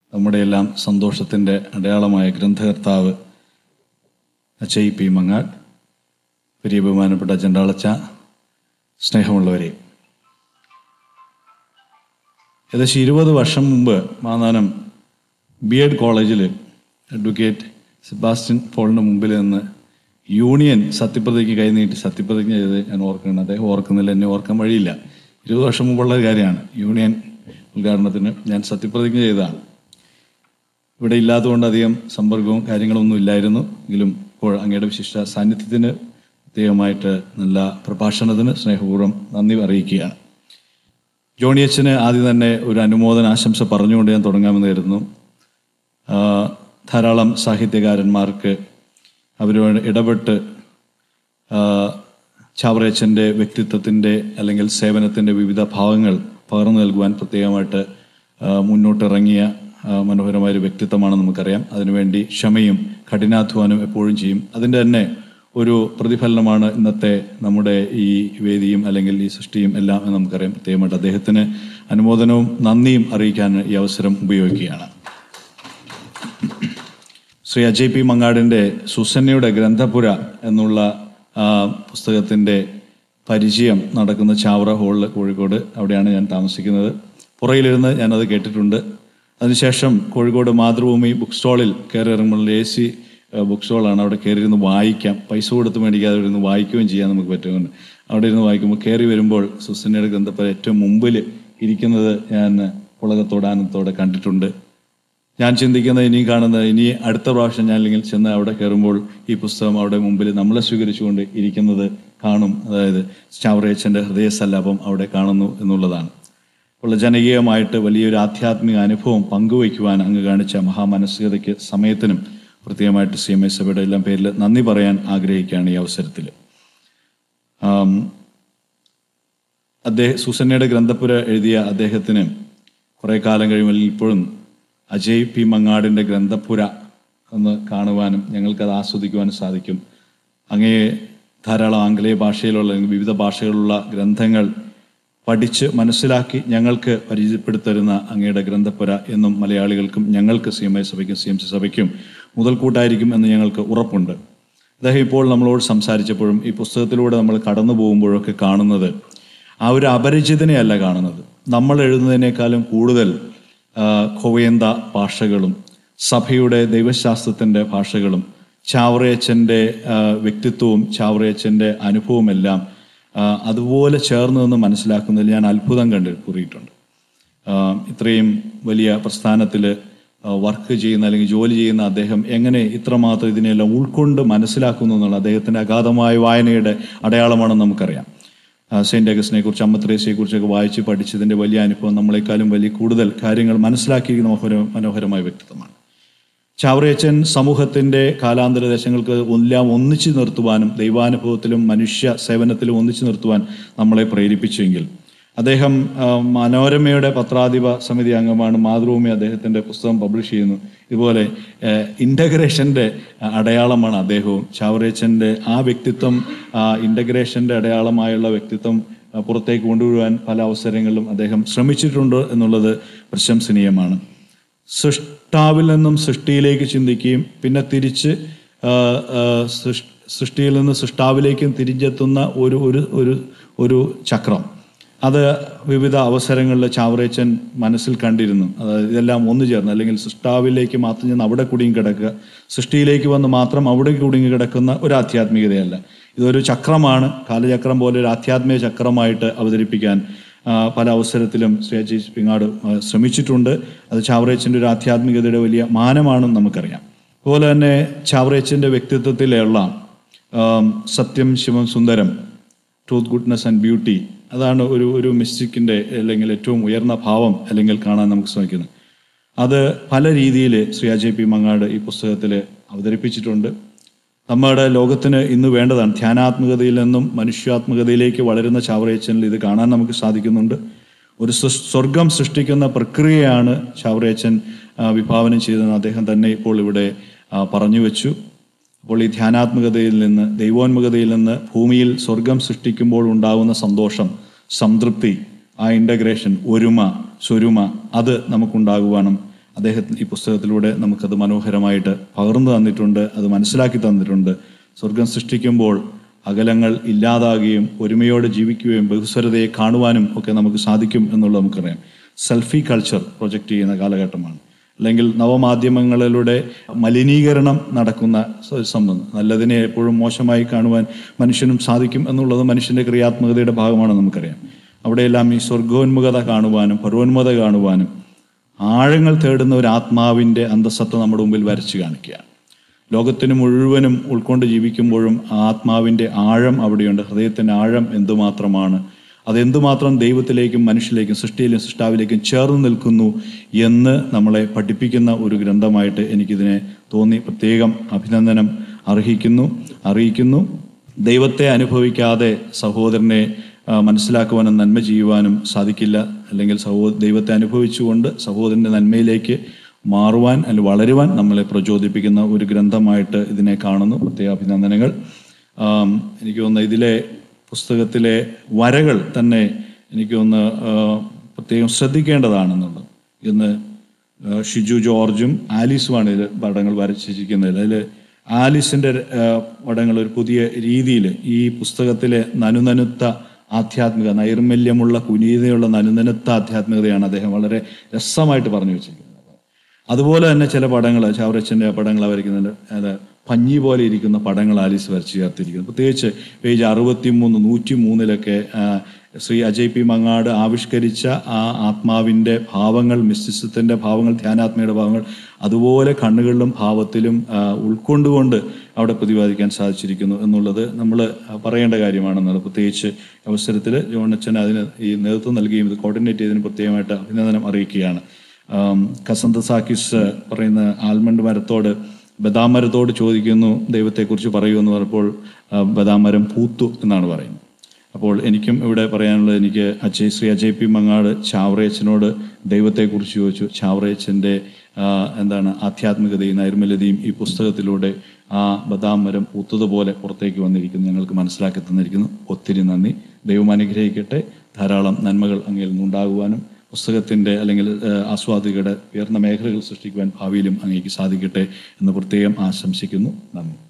നമ്മുടെ എല്ലാം സന്തോഷത്തിൻ്റെ അടയാളമായ ഗ്രന്ഥകർത്താവ് അച്ചൈ പി മങ്ങാട് വലിയ ബഹുമാനപ്പെട്ട ചണ്ടാളച്ച സ്നേഹമുള്ളവരെ ഏകദേശം ഇരുപത് വർഷം മുമ്പ് മാന്നാനം ബി എഡ് കോളേജിൽ അഡ്വക്കേറ്റ് സെബാസ്റ്റ്യൻ പോളിൻ്റെ മുമ്പിൽ നിന്ന് യൂണിയൻ സത്യപ്രതിജ്ഞ കൈനീട്ടി സത്യപ്രതിജ്ഞ ചെയ്ത് ഞാൻ ഓർക്കുന്നുണ്ട് അദ്ദേഹം ഓർക്കുന്നില്ല എന്നെ ഓർക്കാൻ വഴിയില്ല ഇരുപത് വർഷം മുമ്പുള്ള കാര്യമാണ് യൂണിയൻ ഉദ്ഘാടനത്തിന് ഞാൻ സത്യപ്രതിജ്ഞ ചെയ്തതാണ് ഇവിടെ ഇല്ലാത്തതുകൊണ്ട് അധികം സമ്പർക്കവും കാര്യങ്ങളൊന്നും ഇല്ലായിരുന്നു എങ്കിലും ഇപ്പോൾ അങ്ങയുടെ വിശിഷ്ട സാന്നിധ്യത്തിന് പ്രത്യേകമായിട്ട് നല്ല പ്രഭാഷണത്തിന് സ്നേഹപൂർവ്വം നന്ദി അറിയിക്കുകയാണ് ജോണി അച്ഛന് ആദ്യം തന്നെ ഒരു അനുമോദന ആശംസ പറഞ്ഞുകൊണ്ട് ഞാൻ തുടങ്ങാമെന്ന് കരുതുന്നു ആ, ധാരാളം സാഹിത്യകാരന്മാർക്ക് അവരോട് ഇടപെട്ട് ആ, ചാവറയച്ചൻ്റെ വ്യക്തിത്വത്തിൻ്റെ അല്ലെങ്കിൽ സേവനത്തിൻ്റെ വിവിധ ഭാവങ്ങൾ പകർന്നു നൽകുവാൻ പ്രത്യേകമായിട്ട് ആ, മുന്നോട്ടിറങ്ങിയ ആ, മനോഹരമായ ഒരു വ്യക്തിത്വമാണ് നമുക്കറിയാം അതിനുവേണ്ടി ക്ഷമയും കഠിനാധ്വാനവും എപ്പോഴും ചെയ്യും അതിൻ്റെ തന്നെ ഒരു പ്രതിഫലനമാണ് ഇന്നത്തെ നമ്മുടെ ഈ വേദിയും അല്ലെങ്കിൽ ഈ സൃഷ്ടിയും എല്ലാം എന്ന് നമുക്കറിയാം പ്രത്യേകമായിട്ട് അദ്ദേഹത്തിന് അനുമോദനവും നന്ദിയും അറിയിക്കാൻ ഈ അവസരം ഉപയോഗിക്കുകയാണ് ശ്രീ അജയ് പി മങ്ങാടിൻ്റെ സുസന്നയുടെ ഗ്രന്ഥപുര എന്നുള്ള ആ, പുസ്തകത്തിൻ്റെ പരിചയം നടക്കുന്ന ചാവറ ഹോളിൽ കോഴിക്കോട് അവിടെയാണ് ഞാൻ താമസിക്കുന്നത് പുറയിലിരുന്ന് ഞാനത് കേട്ടിട്ടുണ്ട് അതിനുശേഷം കോഴിക്കോട് മാതൃഭൂമി ബുക്ക് സ്റ്റാളിൽ കയറി ഇറങ്ങുമ്പോൾ എ സി ബുക്ക് സ്റ്റാളാണ് അവിടെ കയറി ഇരുന്ന് വായിക്കാം പൈസ കൊടുത്ത് മേടിക്കാതെ അവിടെ ഇരുന്ന് വായിക്കുകയും ചെയ്യാൻ നമുക്ക് പറ്റുന്നുണ്ട് അവിടെ ഇരുന്ന് വായിക്കുമ്പോൾ കയറി വരുമ്പോൾ സുസന്നയുടെ ഗ്രന്ഥപ്പുര ഏറ്റവും മുമ്പിൽ ഇരിക്കുന്നത് ഞാൻ പുളകത്തോടെ ആനന്ദത്തോടെ കണ്ടിട്ടുണ്ട് ഞാൻ ചിന്തിക്കുന്നത് ഇനി കാണുന്നത് ഇനി അടുത്ത പ്രാവശ്യം ഞാൻ അല്ലെങ്കിൽ ചെന്ന് അവിടെ കയറുമ്പോൾ ഈ പുസ്തകം അവിടെ മുമ്പിൽ നമ്മളെ സ്വീകരിച്ചുകൊണ്ട് ഇരിക്കുന്നത് കാണും അതായത് ചാവറേച്ചൻ്റെ ഹൃദയസല്ലാപം അവിടെ കാണുന്നു എന്നുള്ളതാണ് അപ്പോൾ ജനകീയമായിട്ട് വലിയൊരു ആധ്യാത്മിക അനുഭവം പങ്കുവയ്ക്കുവാൻ അങ്ങ് കാണിച്ച മഹാമനസ്കതയ്ക്ക് സമയത്തിനും പ്രത്യേകമായിട്ട് സി എം എസ് സഭയുടെ എല്ലാം പേരിൽ നന്ദി പറയാൻ ആഗ്രഹിക്കുകയാണ് ഈ അവസരത്തിൽ ആം, അദ്ദേഹം സുസന്നയുടെ ഗ്രന്ഥപുര എഴുതിയ അദ്ദേഹത്തിന് കുറേ കാലം കഴിയുമ്പോൾ ഇപ്പോഴും അജയ് പി മങ്ങാടിൻ്റെ ഗ്രന്ഥപുര ഒന്ന് കാണുവാനും ഞങ്ങൾക്കത് ആസ്വദിക്കുവാനും സാധിക്കും അങ്ങേ ധാരാളം ആംഗലേയ ഭാഷയിലുള്ള അല്ലെങ്കിൽ വിവിധ ഭാഷകളിലുള്ള ഗ്രന്ഥങ്ങൾ പഠിച്ച് മനസ്സിലാക്കി ഞങ്ങൾക്ക് പരിചയപ്പെടുത്തരുന്ന അങ്ങയുടെ ഗ്രന്ഥപുര എന്നും മലയാളികൾക്കും ഞങ്ങൾക്ക് സി എം ഐ സഭയ്ക്കും സി എം സി സഭയ്ക്കും മുതൽക്കൂട്ടായിരിക്കും എന്ന് ഞങ്ങൾക്ക് ഉറപ്പുണ്ട് അദ്ദേഹം ഇപ്പോൾ നമ്മളോട് സംസാരിച്ചപ്പോഴും ഈ പുസ്തകത്തിലൂടെ നമ്മൾ കടന്നു പോകുമ്പോഴൊക്കെ കാണുന്നത് ആ ഒരു അപരിചിതനെയല്ല കാണുന്നത് നമ്മൾ എഴുതുന്നതിനേക്കാളും കൂടുതൽ ആ, ഖൊവേന്ത ഭാഷകളും സഭയുടെ ദൈവശാസ്ത്രത്തിൻ്റെ ഭാഷകളും ചാവറയച്ചൻ്റെ ആ, വ്യക്തിത്വവും ചാവറയച്ചൻ്റെ അനുഭവമെല്ലാം ആ, അതുപോലെ ചേർന്ന് നിന്ന് മനസ്സിലാക്കുന്നതിൽ ഞാൻ അത്ഭുതം കണ്ട് കൂറിയിട്ടുണ്ട് ആ, ഇത്രയും വലിയ പ്രസ്ഥാനത്തിൽ വർക്ക് ചെയ്യുന്ന അല്ലെങ്കിൽ ജോലി ചെയ്യുന്ന അദ്ദേഹം എങ്ങനെ ഇത്രമാത്രം ഇതിനെല്ലാം ഉൾക്കൊണ്ട് മനസ്സിലാക്കുന്നു എന്നുള്ള അദ്ദേഹത്തിൻ്റെ അഗാധമായ വായനയുടെ അടയാളമാണെന്ന് നമുക്കറിയാം ആ, സെയിൻറ്റ് അഗസ്റ്റിനെ കുറിച്ച് അമ്മത്രേസയെ കുറിച്ചൊക്കെ വായിച്ച് പഠിച്ചതിൻ്റെ വലിയ അനുഭവം നമ്മളെക്കാളും വലിയ കൂടുതൽ കാര്യങ്ങൾ മനസ്സിലാക്കിയിരിക്കുന്ന മനോഹര മനോഹരമായ വ്യക്തിത്വമാണ് ചാവറയച്ചൻ സമൂഹത്തിൻ്റെ കാലാന്തര ദേശങ്ങൾക്ക് എല്ലാം ഒന്നിച്ചു നിർത്തുവാനും ദൈവാനുഭവത്തിലും മനുഷ്യ സേവനത്തിലും ഒന്നിച്ചു നിർത്തുവാൻ നമ്മളെ പ്രേരിപ്പിച്ചെങ്കിൽ അദ്ദേഹം ആ, മനോരമയുടെ പത്രാധിപ സമിതി അംഗമാണ് മാതൃഭൂമി അദ്ദേഹത്തിൻ്റെ പുസ്തകം പബ്ലിഷ് ചെയ്യുന്നു ഇതുപോലെ ഇൻ്റഗ്രേഷൻ്റെ അടയാളമാണ് അദ്ദേഹവും ചാവറേച്ചൻ്റെ ആ വ്യക്തിത്വം ഇൻ്റഗ്രേഷൻ്റെ അടയാളമായുള്ള വ്യക്തിത്വം ആ, പുറത്തേക്ക് കൊണ്ടുവരുവാൻ പല അവസരങ്ങളിലും അദ്ദേഹം ശ്രമിച്ചിട്ടുണ്ട് എന്നുള്ളത് പ്രശംസനീയമാണ് സൃഷ്ടാവിൽ നിന്നും സൃഷ്ടിയിലേക്ക് ചിന്തിക്കുകയും പിന്നെ തിരിച്ച് ആ, ആ, സൃഷ്- സൃഷ്ടിയിൽ നിന്ന് സൃഷ്ടാവിലേക്കും തിരിച്ചെത്തുന്ന ഒരു ഒരു ഒരു ഒരു ചക്രം അത് വിവിധ അവസരങ്ങളിൽ ചാവറേച്ചൻ മനസ്സിൽ കണ്ടിരുന്നു അതായത് ഇതെല്ലാം ഒന്നു ചേർന്ന് അല്ലെങ്കിൽ സൃഷ്ടാവിലേക്ക് മാത്രം ചെന്ന് അവിടെ കുടുങ്ങി കിടക്കുക സൃഷ്ടിയിലേക്ക് വന്ന് മാത്രം അവിടെ കുടുങ്ങി കിടക്കുന്ന ഒരു ആധ്യാത്മികതയല്ല ഇതൊരു ചക്രമാണ് കാലചക്രം പോലെ ഒരു ആധ്യാത്മിക ചക്രമായിട്ട് അവതരിപ്പിക്കാൻ ആ, പല അവസരത്തിലും ശ്രീ അജയ് പിങ്ങാട് ആ, ശ്രമിച്ചിട്ടുണ്ട് അത് ചാവറേച്ചൻ്റെ ഒരു ആധ്യാത്മികതയുടെ വലിയ മാനമാണെന്ന് നമുക്കറിയാം അതുപോലെ തന്നെ ചാവറേച്ചൻ്റെ വ്യക്തിത്വത്തിലുള്ള ആം, സത്യം ശിവം സുന്ദരം ട്രൂത്ത് ഗുഡ്നെസ് ആൻഡ് ബ്യൂട്ടി അതാണ് ഒരു ഒരു മിസ്റ്റിക്കിൻ്റെ അല്ലെങ്കിൽ ഏറ്റവും ഉയർന്ന ഭാവം അല്ലെങ്കിൽ കാണാൻ നമുക്ക് ശ്രമിക്കുന്നത് അത് പല രീതിയിൽ ശ്രീ അജയ് പി മങ്ങാട് ഈ പുസ്തകത്തിൽ അവതരിപ്പിച്ചിട്ടുണ്ട് നമ്മുടെ ലോകത്തിന് ഇന്ന് വേണ്ടതാണ് ധ്യാനാത്മകതയിൽ നിന്നും മനുഷ്യാത്മകതയിലേക്ക് വളരുന്ന ചാവറയച്ചനിൽ ഇത് കാണാൻ നമുക്ക് സാധിക്കുന്നുണ്ട് ഒരു സൃ- സ്വർഗം സൃഷ്ടിക്കുന്ന പ്രക്രിയയാണ് ചാവറയച്ചൻ ആ, വിഭാവനം ചെയ്തതെന്ന് അദ്ദേഹം തന്നെ ഇപ്പോൾ ഇവിടെ ആ, പറഞ്ഞു വെച്ചു അപ്പോൾ ഈ ധ്യാനാത്മകതയിൽ നിന്ന് ദൈവോന്മുഖതയിൽ നിന്ന് ഭൂമിയിൽ സ്വർഗം സൃഷ്ടിക്കുമ്പോൾ ഉണ്ടാകുന്ന സന്തോഷം സംതൃപ്തി ആ ഇൻ്റഗ്രേഷൻ ഒരുമ സ്വരുമ അത് നമുക്കുണ്ടാകുവാനും അദ്ദേഹത്തിന് ഈ പുസ്തകത്തിലൂടെ നമുക്കത് മനോഹരമായിട്ട് പകർന്നു തന്നിട്ടുണ്ട് അത് മനസ്സിലാക്കി തന്നിട്ടുണ്ട് സ്വർഗം സൃഷ്ടിക്കുമ്പോൾ അകലങ്ങൾ ഇല്ലാതാകുകയും ഒരുമയോടെ ജീവിക്കുകയും ബഹുസ്വരതയെ കാണുവാനും ഒക്കെ നമുക്ക് സാധിക്കും എന്നുള്ളത് നമുക്കറിയാം സെൽഫി കൾച്ചർ പ്രൊജക്റ്റ് ചെയ്യുന്ന കാലഘട്ടമാണ് അല്ലെങ്കിൽ നവമാധ്യമങ്ങളിലൂടെ മലിനീകരണം നടക്കുന്ന സ- സംബന്ധം നല്ലതിനെ എപ്പോഴും മോശമായി കാണുവാൻ മനുഷ്യനും സാധിക്കും എന്നുള്ളത് മനുഷ്യൻ്റെ ക്രിയാത്മകതയുടെ ഭാഗമാണെന്ന് നമുക്കറിയാം അവിടെയെല്ലാം ഈ സ്വർഗോന്മുഖത കാണുവാനും പർവോന്മുഖത കാണുവാനും ആഴങ്ങൾ തേടുന്ന ഒരു ആത്മാവിൻ്റെ അന്തസത്ത നമ്മുടെ മുമ്പിൽ വരച്ചു കാണിക്കുകയാണ് ലോകത്തിന് മുഴുവനും ഉൾക്കൊണ്ട് ജീവിക്കുമ്പോഴും ആ ആത്മാവിൻ്റെ ആഴം അവിടെയുണ്ട് ഹൃദയത്തിൻ്റെ ആഴം എന്തുമാത്രമാണ് അതെന്തുമാത്രം ദൈവത്തിലേക്കും മനുഷ്യരിലേക്കും സൃഷ്ടിയിലും സൃഷ്ടാവിലേക്കും ചേർന്ന് നിൽക്കുന്നു എന്ന് നമ്മളെ പഠിപ്പിക്കുന്ന ഒരു ഗ്രന്ഥമായിട്ട് എനിക്കിതിനെ തോന്നി പ്രത്യേകം അഭിനന്ദനം അർഹിക്കുന്നു അറിയിക്കുന്നു ദൈവത്തെ അനുഭവിക്കാതെ സഹോദരനെ ആ, മനസ്സിലാക്കുവാനും നന്മ ചെയ്യുവാനും സാധിക്കില്ല അല്ലെങ്കിൽ സഹോ ദൈവത്തെ അനുഭവിച്ചുകൊണ്ട് സഹോദരൻ്റെ നന്മയിലേക്ക് മാറുവാൻ അല്ലെങ്കിൽ വളരുവാൻ നമ്മളെ പ്രചോദിപ്പിക്കുന്ന ഒരു ഗ്രന്ഥമായിട്ട് ഇതിനെ കാണുന്നു പ്രത്യേക അഭിനന്ദനങ്ങൾ ആം, എനിക്ക് തോന്നുന്നു ഇതിലെ പുസ്തകത്തിലെ വരകൾ തന്നെ എനിക്ക് തോന്നുന്നു ആ, പ്രത്യേകം ശ്രദ്ധിക്കേണ്ടതാണെന്നുള്ളത് ഇന്ന് ആ, ഷിജു ജോർജും ആലീസുമാണ് ഇത് പടങ്ങൾ വരച്ചിരിക്കുന്നത് അതിൽ ആലിസിൻ്റെ പടങ്ങൾ ഒരു പുതിയ രീതിയിൽ ഈ പുസ്തകത്തിലെ നനുനനുത്ത ആധ്യാത്മിക നൈർമല്യമുള്ള കുനീതയുള്ള നനുനനുത്ത ആധ്യാത്മികതയാണ് അദ്ദേഹം വളരെ രസമായിട്ട് പറഞ്ഞു വെച്ചിരിക്കുന്നത് അതുപോലെ തന്നെ ചില പടങ്ങൾ ചാവറച്ചൻ്റെ പടങ്ങൾ വരയ്ക്കുന്നുണ്ട് അത് പഞ്ഞി പോലെ ഇരിക്കുന്ന പടങ്ങൾ ആലീസ് വരച്ച് ചേർത്തിരിക്കുന്നു പ്രത്യേകിച്ച് പേജ് അറുപത്തി മൂന്ന് നൂറ്റി മൂന്നിലൊക്കെ ആ, ശ്രീ അജയ് പി മങ്ങാട് ആവിഷ്കരിച്ച ആ ആത്മാവിൻ്റെ ഭാവങ്ങൾ മിസ്റ്റിസത്തിൻ്റെ ഭാവങ്ങൾ ധ്യാനാത്മയുടെ ഭാവങ്ങൾ അതുപോലെ കണ്ണുകളിലും ഭാവത്തിലും ആ, ഉൾക്കൊണ്ടുകൊണ്ട് അവിടെ പ്രതിപാദിക്കാൻ സാധിച്ചിരിക്കുന്നു എന്നുള്ളത് നമ്മൾ പറയേണ്ട കാര്യമാണെന്നുള്ളത് പ്രത്യേകിച്ച് അവസരത്തിൽ ജോണച്ചൻ അതിന് ഈ നേതൃത്വം നൽകുകയും ഇത് കോർഡിനേറ്റ് ചെയ്തതിന് പ്രത്യേകമായിട്ട് അഭിനന്ദനം അറിയിക്കുകയാണ് ആം, കസന്ത സാക്കിസ് പറയുന്ന ആൽമണ്ട് മരത്തോട് ബദാം മരത്തോട് ചോദിക്കുന്നു ദൈവത്തെക്കുറിച്ച് പറയൂ എന്ന് പറഞ്ഞപ്പോൾ ആ, ബദാം മരം പൂത്തു എന്നാണ് പറയുന്നത് അപ്പോൾ എനിക്കും ഇവിടെ പറയാനുള്ളത് എനിക്ക് അജയ് ശ്രീ അജയ് പി മങ്ങാട് ചാവറയച്ചനോട് ദൈവത്തെക്കുറിച്ച് ചോദിച്ചു ചാവറയച്ചൻ്റെ ആ, എന്താണ് ആധ്യാത്മികതയും നൈർമല്യതയും ഈ പുസ്തകത്തിലൂടെ ആ ബദാം മരം പൂത്തതുപോലെ പുറത്തേക്ക് വന്നിരിക്കുന്നു ഞങ്ങൾക്ക് മനസ്സിലാക്കി തന്നിരിക്കുന്നു ഒത്തിരി നന്ദി ദൈവം അനുഗ്രഹിക്കട്ടെ ധാരാളം നന്മകൾ അങ്ങയിൽ നിന്നുണ്ടാകുവാനും പുസ്തകത്തിൻ്റെ അല്ലെങ്കിൽ ഏഹ്, ആസ്വാദികയുടെ ഉയർന്ന മേഖലകൾ സൃഷ്ടിക്കുവാൻ ഭാവിയിലും അങ്ങേക്ക് സാധിക്കട്ടെ എന്ന് പ്രത്യേകം ആശംസിക്കുന്നു നന്ദി